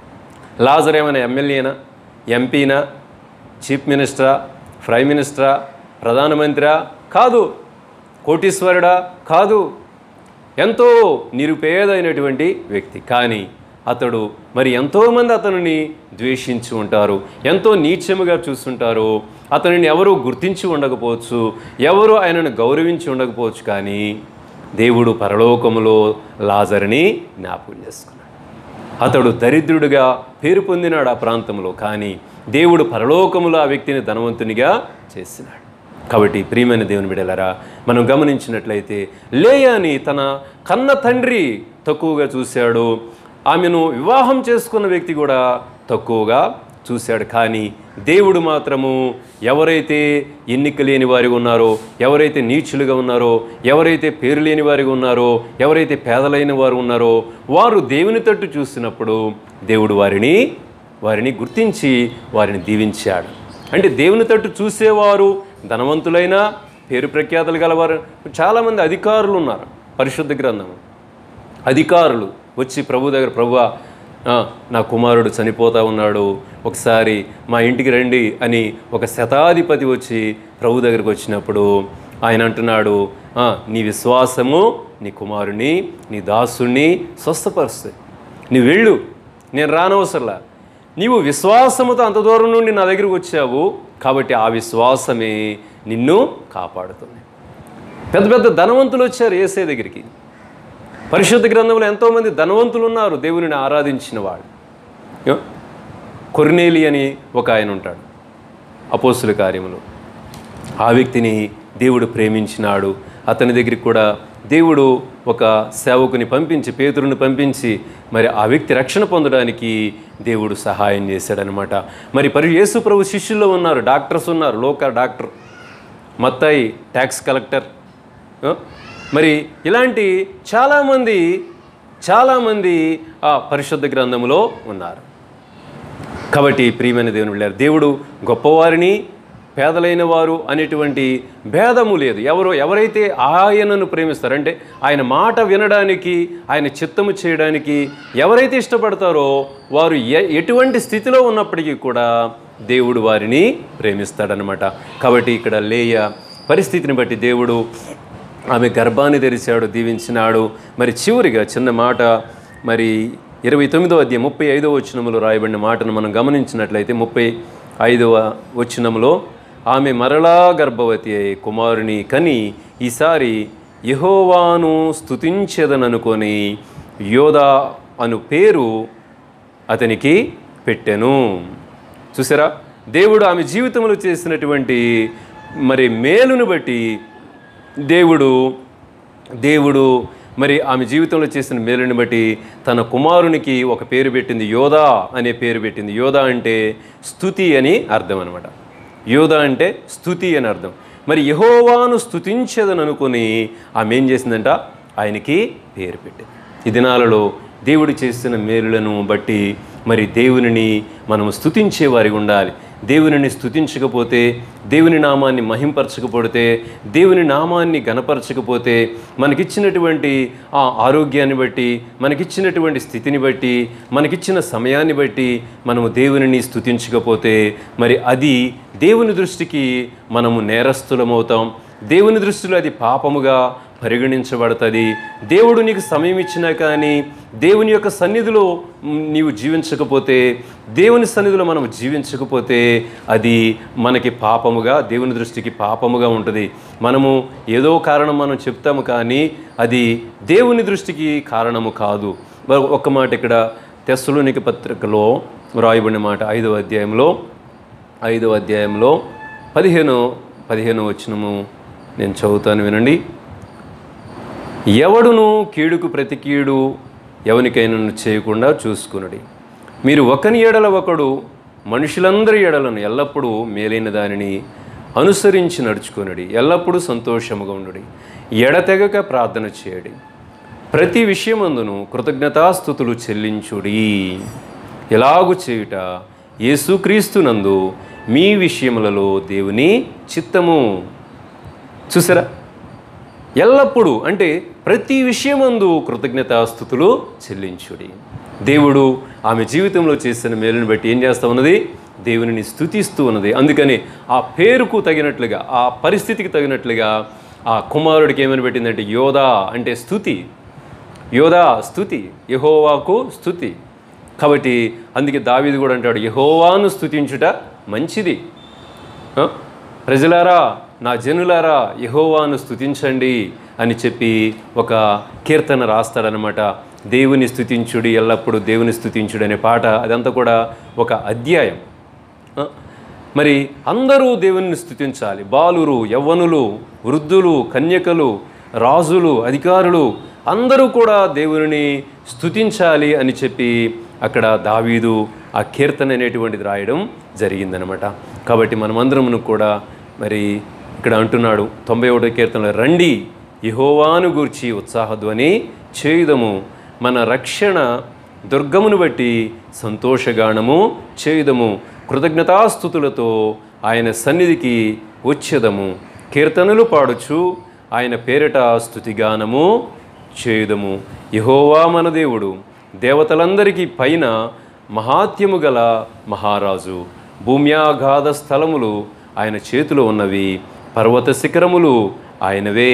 లాజర్ ఏమైనా ఎమ్మెల్యేనా ఎంపీనా చీఫ్ మినిస్టరా ప్రైమ్ మినిస్టరా ప్రధానమంత్రా కాదు కోటీశ్వరుడా కాదు ఎంతో నిరుపేదైనటువంటి వ్యక్తి కానీ అతడు మరి ఎంతోమంది అతనిని ద్వేషించి ఉంటారు ఎంతో నీచముగా చూస్తుంటారు అతనిని ఎవరు గుర్తించి ఉండకపోవచ్చు ఎవరు ఆయనను గౌరవించి ఉండకపోవచ్చు కానీ దేవుడు పరలోకములో లాజర్ని జ్ఞాపకం చేసుకున్నాడు అతడు దరిద్రుడిగా పేరు పొందినాడు ఆ ప్రాంతంలో కానీ దేవుడు పరలోకములో ఆ వ్యక్తిని ధనవంతునిగా చేసినాడు కాబట్టి ప్రియమైన దేవుని బిడలరా మనం గమనించినట్లయితే లేయాని తన కన్న తండ్రి తక్కువగా చూశాడు ఆమెను వివాహం చేసుకున్న వ్యక్తి కూడా తక్కువగా చూశాడు కానీ దేవుడు మాత్రము ఎవరైతే ఎన్నిక లేని వారిగా ఉన్నారో ఎవరైతే నీచులుగా ఉన్నారో ఎవరైతే పేరు లేని వారిగా ఉన్నారో ఎవరైతే పేదలైన వారు ఉన్నారో వారు దేవుని తట్టు చూసినప్పుడు దేవుడు వారిని వారిని గుర్తించి వారిని దీవించాడు అంటే దేవుని తట్టు చూసేవారు ధనవంతులైన పేరు ప్రఖ్యాతలు గలవారు చాలామంది అధికారులు ఉన్నారు పరిశుద్ధ గ్రంథము అధికారులు వచ్చి ప్రభు దగ్గర ప్రభువా ఆ, నా కుమారుడు చనిపోతా ఉన్నాడు ఒకసారి మా ఇంటికి రండి అని ఒక శతాధిపతి వచ్చి ప్రభు దగ్గరికి వచ్చినప్పుడు ఆయన అంటున్నాడు "ఆ, నీ విశ్వాసము నీ కుమారుని నీ దాసుని స్వస్థపరుస్తుంది నువ్వు వెళ్ళు నేను రానవసరంలా నీవు విశ్వాసముతో అంత దూరం నుండి నా దగ్గరికి వచ్చావు కాబట్టి ఆ విశ్వాసమే నిన్ను కాపాడుతుంది పెద్ద పెద్ద ధనవంతులు వచ్చారు ఏసే దగ్గరికి పరిశుద్ధ గ్రంథంలో ఎంతోమంది ధనవంతులు ఉన్నారు దేవునిని ఆరాధించిన వాళ్ళు యో? కొర్నేలి అని ఒక ఆయన ఉంటాడు అపోస్తుల కార్యములు ఆ వ్యక్తిని దేవుడు ప్రేమించినాడు అతని దగ్గరికి కూడా దేవుడు ఒక సేవకుని పంపించి పేతురుని పంపించి మరి ఆ వ్యక్తి రక్షణ పొందడానికి దేవుడు సహాయం చేశాడనమాట మరి పరి యేసు ప్రభు శిష్యుల్లో ఉన్నారు డాక్టర్స్ ఉన్నారు లోక డాక్టర్ మత్తాయి ట్యాక్స్ కలెక్టర్ ఆ? మరి ఇలాంటి చాలామంది చాలామంది ఆ పరిశుద్ధ గ్రంథములో ఉన్నారు కాబట్టి ప్రియమైన దేవుని వెళ్ళారు దేవుడు గొప్పవారిని పేదలైన వారు అనేటువంటి భేదము లేదు ఎవరు ఎవరైతే ఆయనను ప్రేమిస్తారో అంటే ఆయన మాట వినడానికి ఆయన చిత్తము చేయడానికి ఎవరైతే ఇష్టపడతారో వారు ఎ- ఎటువంటి స్థితిలో ఉన్నప్పటికీ కూడా దేవుడు వారిని ప్రేమిస్తాడనమాట కాబట్టి ఇక్కడ లేయ పరిస్థితిని బట్టి దేవుడు ఆమె గర్భాన్ని తెరిచాడు దీవించినాడు మరి చివరిగా చిన్న మాట మరి ఇరవై తొమ్మిదవ అధ్యాయం ముప్పై ఐదవ వచనములో రాయబడిన మాటను మనం గమనించినట్లయితే ముప్పై ఐదవ వచనములో ఆమె మరలా గర్భవతి అయి కుమారుని కని ఈసారి యెహోవాను స్తుతించెదననుకొని యోధా అను పేరు అతనికి పెట్టెను చూసారా దేవుడు ఆమె జీవితంలో చేసినటువంటి మరి మేలును బట్టి దేవుడు దేవుడు మరి ఆమె జీవితంలో చేసిన మేలుని బట్టి తన కుమారునికి ఒక పేరు పెట్టింది యోధా అనే పేరు పెట్టింది యోధా అంటే స్థుతి అని అర్థం అనమాట యోధా అంటే స్థుతి అని అర్థం మరి యహోవాను స్థుతించదని అనుకుని ఆమె ఏం చేసిందంట ఆయనకి పేరు పెట్టింది ఈ దినాలలో దేవుడు చేసిన మేలులను బట్టి మరి దేవునిని మనము స్థుతించే వారి ఉండాలి దేవునిని స్తుతించకపోతే దేవుని నామాన్ని మహింపరచకపోతే దేవుని నామాన్ని గనపరచకపోతే మనకిచ్చినటువంటి ఆ ఆరోగ్యాన్ని బట్టి మనకిచ్చినటువంటి స్థితిని బట్టి మనకిచ్చిన సమయాన్ని బట్టి మనము దేవునిని స్తుతించకపోతే మరి అది దేవుని దృష్టికి మనము నేరస్తులమవుతాం దేవుని దృష్టిలో అది పాపముగా పరిగణించబడుతుంది దేవుడు నీకు సమయం ఇచ్చినా కానీ దేవుని యొక్క సన్నిధిలో మ్, నీవు జీవించకపోతే దేవుని సన్నిధిలో మనం జీవించకపోతే అది మనకి పాపముగా దేవుని దృష్టికి పాపముగా ఉంటుంది మనము ఏదో కారణం మనం చెప్తాము కానీ అది దేవుని దృష్టికి కారణము కాదు మరి ఒక్క మాట ఇక్కడ తెస్సలోనికి పత్రికలో వ్రాయబడిన మాట ఐదవ అధ్యాయంలో ఐదవ అధ్యాయంలో పదిహేను పదిహేను వచనము నేను చదువుతాను వినండి ఎవడును కీడుకు ప్రతి కీడు ఎవనికైనా చేయకుండా చూసుకునడి మీరు ఒకని ఎడల ఒకడు మనుషులందరి ఎడలను ఎల్లప్పుడూ మేలైన దానిని అనుసరించి నడుచుకునడి ఎల్లప్పుడూ సంతోషముగా ఉండుడి ఎడతెగక ప్రార్థన చేయడి ప్రతి విషయమందును కృతజ్ఞతాస్థుతులు చెల్లించుడి ఎలాగు చేయుట యేసుక్రీస్తునందు మీ విషయములలో దేవుని చిత్తము చూసారా ఎల్లప్పుడూ అంటే ప్రతి విషయమందు కృతజ్ఞతాస్థుతులు చెల్లించుడి దేవుడు ఆమె జీవితంలో చేసిన మేలుని బట్టి ఏం చేస్తా ఉన్నది దేవునిని స్తుతిస్తూ ఉన్నది అందుకని ఆ పేరుకు తగినట్లుగా ఆ పరిస్థితికి తగినట్లుగా ఆ కుమారుడికి ఏమని పెట్టిందంటే యోధా అంటే స్తుతి యోధా స్తుతి యహోవాకు స్తుతి కాబట్టి అందుకే దావీదు కూడా అంటాడు యహోవాను స్తుతించుట మంచిది ఆ? ప్రజలారా నా జనులారా యహోవాను స్తుతించండి అని చెప్పి ఒక కీర్తన రాస్తాడనమాట దేవుని స్తుతించుడి ఎల్లప్పుడూ దేవుని స్తుతించుడు అనే పాట అదంతా కూడా ఒక అధ్యాయం ఆ? మరి అందరూ దేవుని స్తుతించాలి బాలురు యవ్వనులు వృద్ధులు కన్యకలు రాజులు అధికారులు అందరూ కూడా దేవుని స్తుతించాలి అని చెప్పి అక్కడ దావీదు ఆ కీర్తన అనేటువంటిది రాయడం జరిగిందనమాట కాబట్టి మనమందరమును కూడా మరి ఇక్కడ అంటున్నాడు తొంభై ఒకటో కీర్తనలో రండి యహోవాను గూర్చి ఉత్సాహధ్వని చేయుదము మన రక్షణ దుర్గమును బట్టి సంతోషగానము చేయుదము కృతజ్ఞతాస్థుతులతో ఆయన సన్నిధికి వచ్చేదము కీర్తనలు పాడుచు ఆయన పేరట స్థుతిగానము చేయుదము యహోవా మన దేవుడు దేవతలందరికీ పైన మహాత్యము గల మహారాజు భూమ్యాగాధ స్థలములు ఆయన చేతిలో ఉన్నవి పర్వత శిఖరములు ఆయనవే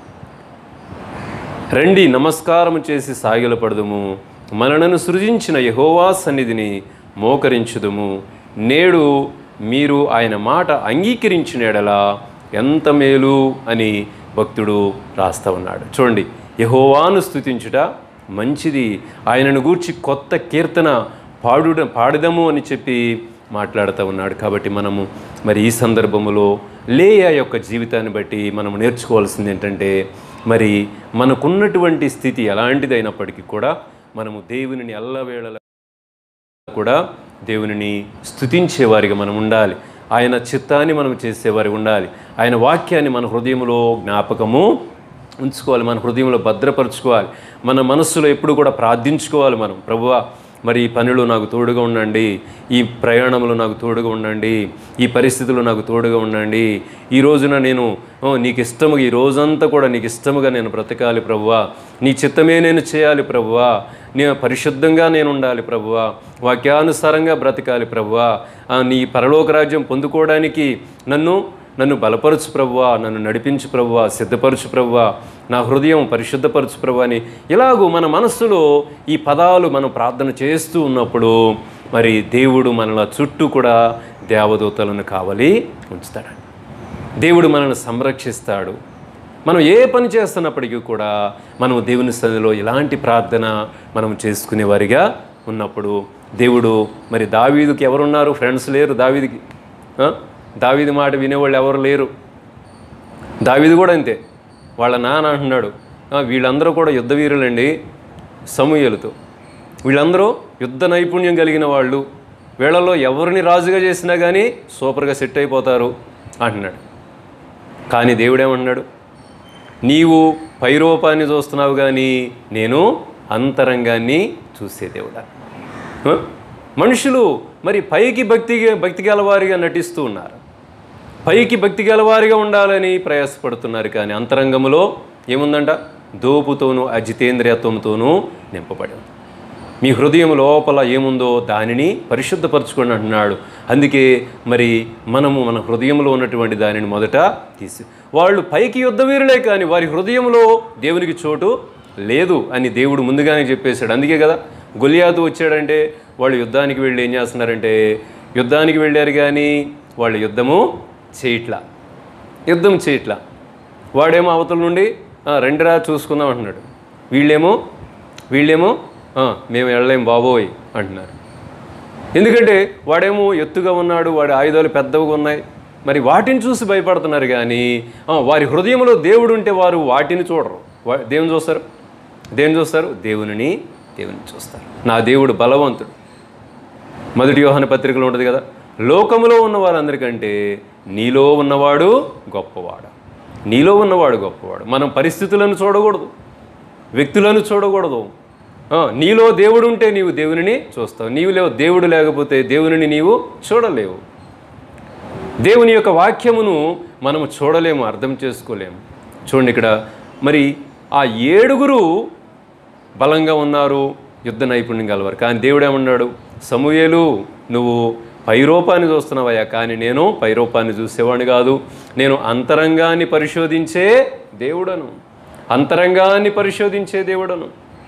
రండి నమస్కారం చేసి సాగిలపడదుము మనలను సృజించిన యహోవా సన్నిధిని మోకరించుదుము నేడు మీరు ఆయన మాట అంగీకరించిన ఎడలా ఎంత మేలు అని భక్తుడు రాస్తా ఉన్నాడు చూడండి యహోవాను స్తుతించుట మంచిది ఆయనను గూర్చి కొత్త కీర్తన పాడుడ పాడదము అని చెప్పి మాట్లాడుతూ ఉన్నాడు కాబట్టి మనము మరి ఈ సందర్భంలో లేయా యొక్క జీవితాన్ని బట్టి మనం నేర్చుకోవాల్సింది ఏంటంటే మరి మనకున్నటువంటి స్థితి ఎలాంటిదైనప్పటికీ కూడా మనము దేవునిని ఎల్లవేళలా కూడా దేవునిని స్తుతించేవారిగా మనం ఉండాలి ఆయన చిత్తాన్ని మనం చేసేవారి ఉండాలి ఆయన వాక్యాన్ని మన హృదయంలో జ్ఞాపకము ఉంచుకోవాలి మన హృదయంలో భద్రపరచుకోవాలి మన మనస్సులో ఎప్పుడు కూడా ప్రార్థించుకోవాలి మనం ప్రభువా మరి ఈ పనిలో నాకు తోడుగా ఉండండి ఈ ప్రయాణంలో నాకు తోడుగా ఉండండి ఈ పరిస్థితుల్లో నాకు తోడుగా ఉండండి ఈ రోజున నేను ఓ, నీకు ఇష్టముగా ఈ రోజంతా కూడా నీకు ఇష్టముగా నేను బ్రతకాలి ప్రభువా నీ చిత్తమే నేను చేయాలి ప్రభువా నేను పరిశుద్ధంగా నేను ఉండాలి ప్రభువా వాక్యానుసారంగా బ్రతకాలి ప్రభువా ఆ, నీ పరలోక రాజ్యం పొందుకోవడానికి నన్ను నన్ను బలపరచు ప్రభువా నన్ను నడిపించు ప్రభువా సిద్ధపరచు ప్రభువా నా హృదయం పరిశుద్ధపరచు ప్రభువా అని ఇలాగూ మన మనస్సులో ఈ పదాలు మనం ప్రార్థన చేస్తూ ఉన్నప్పుడు మరి దేవుడు మనల చుట్టూ కూడా దేవదూతలను కావలి ఉంచుతాడు దేవుడు మనల్ని సంరక్షిస్తాడు మనం ఏ పని చేస్తున్నప్పటికీ కూడా మనం దేవుని సన్నిధిలో ఇలాంటి ప్రార్థన మనం చేసుకునే వారిగా ఉన్నప్పుడు దేవుడు మరి దావీదుకి ఎవరున్నారు ఫ్రెండ్స్ లేరు దావీదికి ఆ? దావీది మాట వినేవాళ్ళు ఎవరు లేరు దావీదు కూడా అంతే వాళ్ళ నాన్న అంటున్నాడు "ఆ, వీళ్ళందరూ కూడా యుద్ధ వీరులండి సమూహలతో వీళ్ళందరూ యుద్ధ నైపుణ్యం కలిగిన వాళ్ళు వీళ్ళలో ఎవరిని రాజుగా చేసినా కానీ సూపర్గా సెట్ అయిపోతారు అంటున్నాడు కానీ దేవుడేమంటున్నాడు నీవు పైరూపాన్ని చూస్తున్నావు కానీ నేను అంతరంగాన్ని చూసే దేవుడా ఆ? మనుషులు మరి పైకి భక్తి భక్తి గలవారిగా నటిస్తూ ఉన్నారు పైకి భక్తి గలవారిగా ఉండాలని ప్రయాసపడుతున్నారు కానీ అంతరంగములో ఏముందంట దోపుతోనూ అజితేంద్రియత్వంతోనూ నింపబడి ఉంది మీ హృదయం లోపల ఏముందో దానిని పరిశుద్ధపరచుకోండి అంటున్నాడు అందుకే మరి మనము మన హృదయంలో ఉన్నటువంటి దానిని మొదట తీసి వాళ్ళు పైకి యుద్ధవీరులే కానీ వారి హృదయంలో దేవునికి చోటు లేదు అని దేవుడు ముందుగానే చెప్పేశాడు అందుకే కదా గొలియాతు వచ్చాడంటే వాళ్ళు యుద్ధానికి వెళ్ళి ఏం చేస్తున్నారంటే యుద్ధానికి వెళ్ళారు కానీ వాళ్ళు యుద్ధము చేయట్లా యుద్ధం చేయట్లా వాడేమో అవతల నుండి "ఆ, రండిరా చూసుకుందాం అంటున్నాడు వీళ్ళేమో వీళ్ళేమో "ఆ, మేము వెళ్ళలేం బాబోయ్ అంటున్నారు ఎందుకంటే వాడేమో ఎత్తుగా ఉన్నాడు వాడి ఆయుధాలు పెద్దవిగా ఉన్నాయి మరి వాటిని చూసి భయపడుతున్నారు కానీ ఆ, వారి హృదయంలో దేవుడు ఉంటే వారు వాటిని చూడరు వా- దేవుని చూస్తారు దేవుని చూస్తారు దేవునిని దేవుని చూస్తారు నా దేవుడు బలవంతుడు మొదటి యోహాన పత్రికలో ఉంటుంది కదా లోకములో ఉన్న వారందరికంటే నీలో ఉన్నవాడు గొప్పవాడు నీలో ఉన్నవాడు గొప్పవాడు మనం పరిస్థితులను చూడకూడదు వ్యక్తులను చూడకూడదు ఆ, నీలో దేవుడు ఉంటే నీవు దేవునిని చూస్తావు నీవులో దేవుడు లేకపోతే దేవునిని నీవు చూడలేవు దేవుని యొక్క వాక్యమును మనము చూడలేము అర్థం చేసుకోలేము చూడండి ఇక్కడ మరి ఆ ఏడుగురు బలంగా ఉన్నారు యుద్ధ నైపుణ్యం గలవారు కానీ దేవుడు ఏమన్నాడు సమూయేలు నువ్వు పైరూపాన్ని చూస్తున్నావయ్యా కానీ నేను పైరూపాన్ని చూసేవాడిని కాదు నేను అంతరంగాన్ని పరిశోధించే దేవుడను అంతరంగాన్ని పరిశోధించే దేవుడను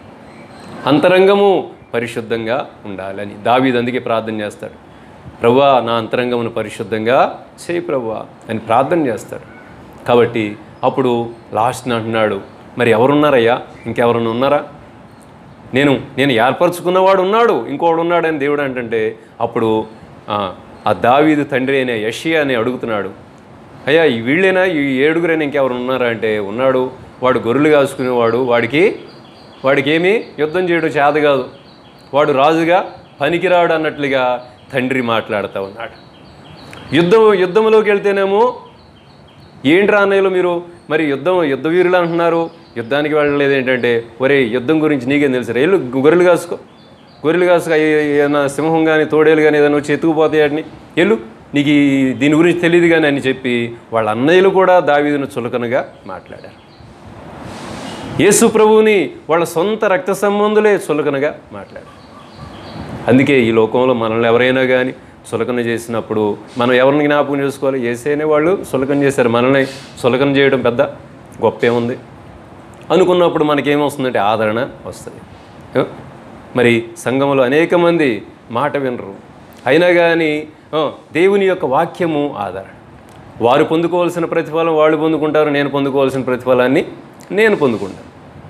అంతరంగము పరిశుద్ధంగా ఉండాలని దావీదు అందుకే ప్రార్థన చేస్తాడు ప్రభువా నా అంతరంగమును పరిశుద్ధంగా చేయి ప్రభువా అని ప్రార్థన చేస్తాడు కాబట్టి అప్పుడు లాస్ట్ అంటున్నాడు మరి ఎవరున్నారయ్యా ఇంకెవరన్నా ఉన్నారా నేను నేను ఏర్పరచుకున్నవాడు ఉన్నాడు ఇంకోడు ఉన్నాడు అని దేవుడు అంటుంటే అప్పుడు ఆ, ఆ దావీదు తండ్రి అయిన యషియా అని అడుగుతున్నాడు అయ్యా ఈ వీళ్ళేనా ఈ ఏడుగురైనా ఇంకెవరు ఉన్నారా అంటే ఉన్నాడు వాడు గొర్రెలు కాసుకునేవాడు వాడికి వాడికి ఏమీ యుద్ధం చేయడం చేత కాదు వాడు రాజుగా పనికిరాడు అన్నట్లుగా తండ్రి మాట్లాడుతూ ఉన్నాడు యుద్ధం యుద్ధంలోకి వెళ్తేనేమో ఏంట్రా అన్నయ్యలు మీరు మరి యుద్ధం యుద్ధ వీరులు అంటున్నారు యుద్ధానికి వెళ్ళలేదు ఏంటంటే ఒరే యుద్ధం గురించి నీకేం తెలుసు వెళ్ళు గొర్రెలు కాసుకో గొర్రెలు కాసుకో ఏ- ఏదైనా సింహం కానీ తోడేలు కానీ ఏదైనా వచ్చి ఎత్తుకుపోతాయి వాటిని వెళ్ళు నీకు ఈ దీని గురించి తెలియదు కానీ అని చెప్పి వాళ్ళ అన్నయ్యలు కూడా దావీదును చులకనగా మాట్లాడారు యేసు ప్రభువుని వాళ్ళ సొంత రక్త సంబంధులే చులకనగా మాట్లాడారు అందుకే ఈ లోకంలో మనల్ని ఎవరైనా కానీ సులకన చేసినప్పుడు మనం ఎవరిని జ్ఞాపకం చేసుకోవాలి ఏసేనే వాళ్ళు సులకన చేశారు మనల్ని సులకన చేయడం పెద్ద గొప్ప ఏముంది అనుకున్నప్పుడు మనకేమొస్తుందంటే ఆదరణ వస్తుంది ఏ? మరి సంఘంలో అనేక మంది మాట వినరు అయినా కానీ ఆ, దేవుని యొక్క వాక్యము ఆదరణ వారు పొందుకోవాల్సిన ప్రతిఫలం వాళ్ళు పొందుకుంటారు నేను పొందుకోవాల్సిన ప్రతిఫలాన్ని నేను పొందుకుంటాను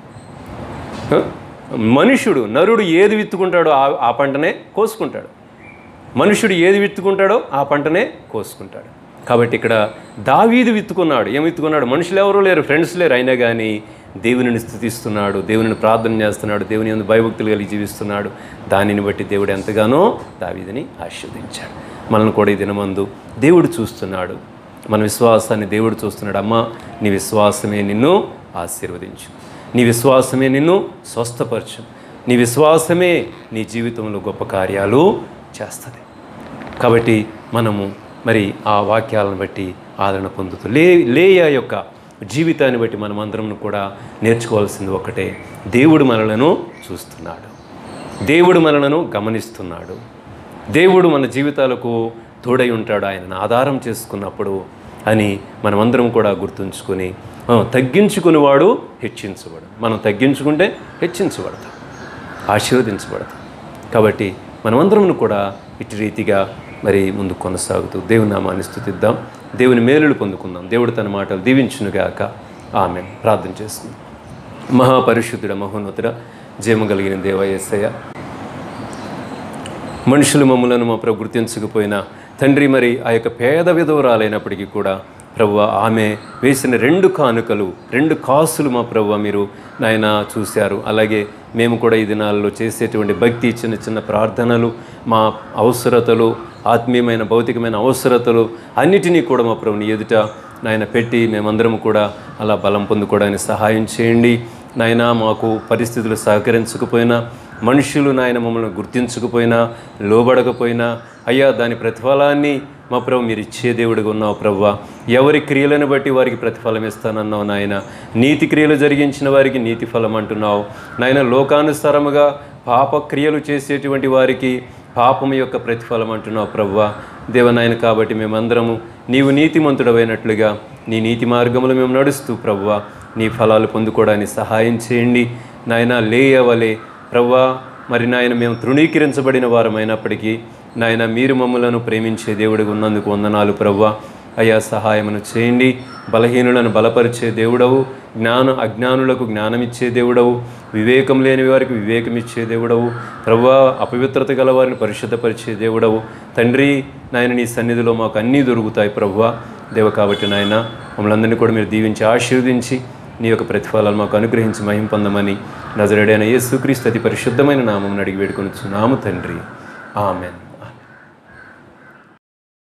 ఆ? మనుషుడు నరుడు ఏది విత్తుకుంటాడో ఆ ఆ పంటనే కోసుకుంటాడు మనుషుడు ఏది విత్తుకుంటాడో ఆ పంటనే కోసుకుంటాడు కాబట్టి ఇక్కడ దావీదు విత్తుకున్నాడు ఏం విత్తుకున్నాడు మనుషులు ఎవరూ లేరు ఫ్రెండ్స్ లేరు అయినా కానీ దేవునిని స్థుతిస్తున్నాడు దేవునిని ప్రార్థన చేస్తున్నాడు దేవుని యందు భయభక్తులు కలిగి జీవిస్తున్నాడు దానిని బట్టి దేవుడు ఎంతగానో దావీదిని ఆశీర్వదించాడు మనల్ని కూడా ఈ దినమందు దేవుడు చూస్తున్నాడు మన విశ్వాసాన్ని దేవుడు చూస్తున్నాడు అమ్మా నీ విశ్వాసమే నిన్ను ఆశీర్వదించు నీ విశ్వాసమే నిన్ను స్వస్థపరచు నీ విశ్వాసమే నీ జీవితంలో గొప్ప కార్యాలు చేస్తుంది కాబట్టి మనము మరి ఆ వాక్యాలను బట్టి ఆదరణ పొందుతూ లే లేయా యొక్క జీవితాన్ని బట్టి మనమందరం కూడా నేర్చుకోవాల్సింది ఒకటే దేవుడు మనలను చూస్తున్నాడు దేవుడు మనలను గమనిస్తున్నాడు దేవుడు మన జీవితాలకు తోడై ఉంటాడు ఆయనను ఆధారం చేసుకున్నప్పుడు అని మనమందరం కూడా గుర్తుంచుకొని ఆ, తగ్గించుకునేవాడు హెచ్చించబడు మనం తగ్గించుకుంటే హెచ్చించబడతాం ఆశీర్వదించబడతాం కాబట్టి మనమందరం కూడా ఇటు రీతిగా మరి ముందు కొనసాగుతూ దేవుని నామాన్ని స్థుతిద్దాం దేవుని మేలులు పొందుకుందాం దేవుడు తన మాటలు దీవించునుగాక ఆమె ప్రార్థన చేసుకుందాం మహాపరిశుద్ధుడ మహోన్నతుడ జయము కలిగిన దేవ యేసయ్య మనుషులు మమ్మలను మా ప్రభు గుర్తించకపోయినా తండ్రి మరి ఆ యొక్క పేద విధవరాలైనప్పటికీ కూడా ప్రభు ఆమె వేసిన రెండు కానుకలు రెండు కాసులు మా ప్రభు మీరు నాయన చూశారు అలాగే మేము కూడా ఈ దినాల్లో చేసేటువంటి భక్తి చిన్న చిన్న ప్రార్థనలు మా అవసరతలు ఆత్మీయమైన భౌతికమైన అవసరతలు అన్నిటినీ కూడా మా ప్రభుని ఎదుట నాయన పెట్టి మేమందరం కూడా అలా బలం పొందుకోవడానికి సహాయం చేయండి నాయన మాకు పరిస్థితులు సహకరించకపోయినా మనుషులు నాయన మమ్మల్ని గుర్తించకపోయినా లోబడకపోయినా అయ్యా దాని ప్రతిఫలాన్ని మా ప్రభు మీరు ఇచ్చే దేవుడిగా ఉన్నావు ప్రవ్వా ఎవరి క్రియలను బట్టి వారికి ప్రతిఫలం ఇస్తానన్నావు నాయన నీతి క్రియలు జరిగించిన వారికి నీతి ఫలం అంటున్నావు నాయన లోకానుసారముగా పాప క్రియలు చేసేటువంటి వారికి పాపం యొక్క ప్రతిఫలం అంటున్నావు ప్రవ్వా దేవనాయన కాబట్టి మేమందరము నీవు నీతిమంతుడమైనట్లుగా నీ నీతి మార్గములు మేము నడుస్తూ ప్రవ్వా నీ ఫలాలు పొందుకోవడానికి సహాయం చేయండి నాయన లేయవలే ప్రవ్వా మరి నాయన మేము తృణీకరించబడిన వారమైనప్పటికీ నాయన మీరు మమ్మలను ప్రేమించే దేవుడిగా ఉన్నందుకు వందనాలు ప్రవ్వా అయ్యా సహాయమును చేయండి బలహీనులను బలపరిచే దేవుడవు జ్ఞాన అజ్ఞానులకు జ్ఞానమిచ్చే దేవుడవు వివేకం లేని వారికి వివేకం ఇచ్చే దేవుడవు ప్రవ్వా అపవిత్రత గల వారిని పరిశుద్ధపరిచే దేవుడవు తండ్రి నాయన నీ సన్నిధిలో మాకు అన్నీ దొరుకుతాయి ప్రవ్వా దేవ కాబట్టి నాయన మమ్మల్ని అందరినీ కూడా మీరు దీవించి ఆశీర్వదించి నీ యొక్క ప్రతిఫలాలు మాకు అనుగ్రహించి మహిం పొందమని నజరడైన యేసుక్రీస్తు అతి పరిశుద్ధమైన నామం అడిగి వేడుకొని నాము తండ్రి ఆమెన్